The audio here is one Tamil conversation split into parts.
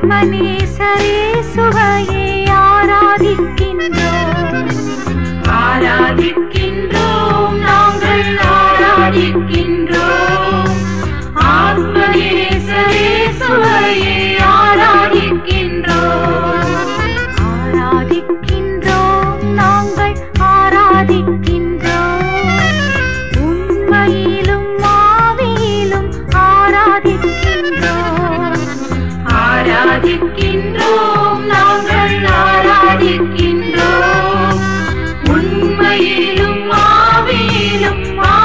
ஆத்மநேசரே சுவையை ஆராதிக்கின்றோம் ஆராதிக்கின்றோம் நாங்கள் ஆராதிக்கின்றோம் ஆத்மநேசரே சுவையை ஆராதிக்கின்றோம் ஆராதிக்கின்றோம் நாங்கள் ஆராதிக்கின்றோம் உண்மையிலும் ஆவியிலும் ஆராதிக்கின்றோம் ஆராதிக்கின்றோம் நாங்கள் ஆராதிக்கின்றோம் உண்மையிலும் ஆவியிலும்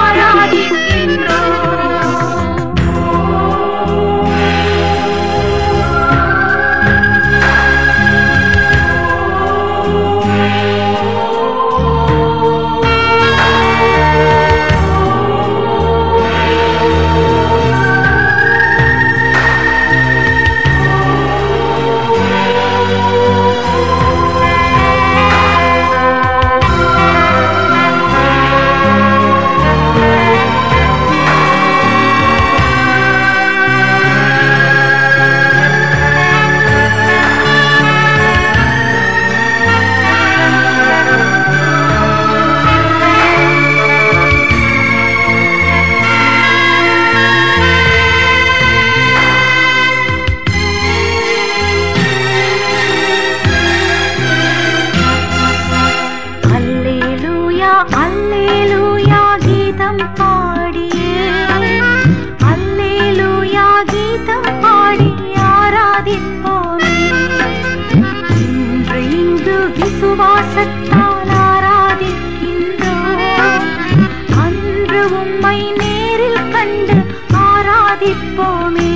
அல்லேலூயா அல்லேலூயா கீதம் பாடியே அல்லேலூயா கீதம் பாடி ஆராதிப்போமே இன்று இங்கு விசுவாசத்தால் ஆராதிக்கின்றோம் அன்று உம்மை நேரில் கண்டு ஆராதிப்போமே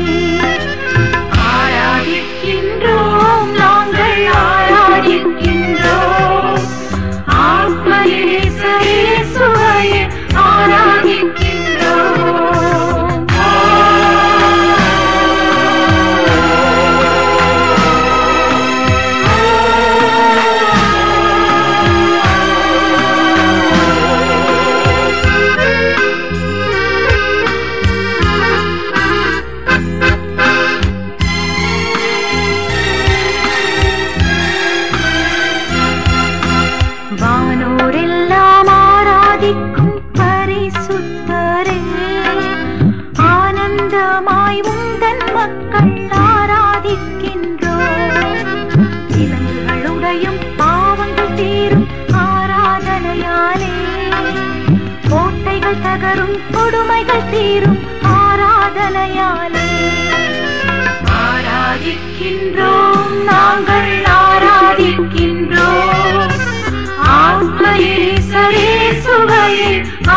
ஆராதிக்கின்றோம் நாங்கள் ஆராதிக்கின்றோம் ஆத்மநேசரே சுவையை ஆராதிக்கின்றோம் வானோரெல்லாம் ஆராதிக்கும் பரிசுத்தரே ஆனந்தமாய் உந்தன் மக்கள் ஆராதிக்கின்றோம் விலங்குகளுடையும் பாவங்கள் தீரும் ஆராதனையாலே கோட்டைகள் தகரும் கொடுமைகள் தீரும் ஆராதனையாலே ஆராதிக்கின்றோம் நாங்கள் ஆராதிக்கின்றோம் ஆத்மநேசரே சுவையை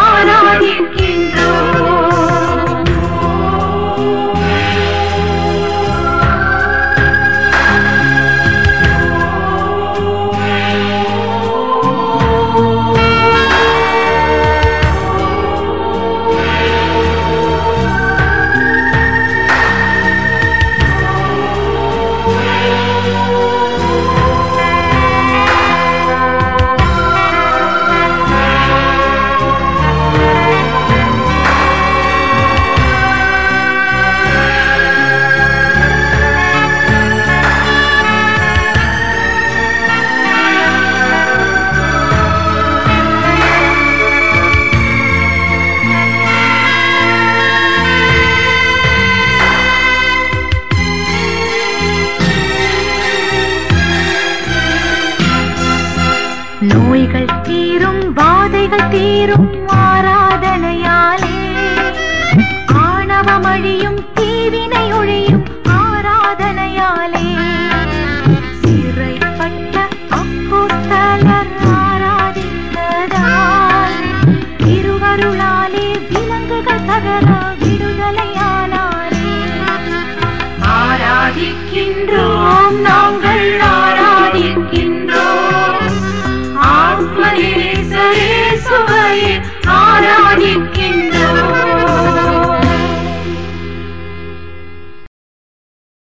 நோய்கள் தீரும் வாதைகள் தீரும் ஆராதனையாலே ஆணவம் அழியும் தீவினை ஒழியும் ஆராதனையாலே சிறைப்பட்ட அப்போஸ்தலர் ஆராதித்ததால் திருவருளாலே விலங்குகள் தகர விடுதலையானாரே ஆராதிக்கின்றோம்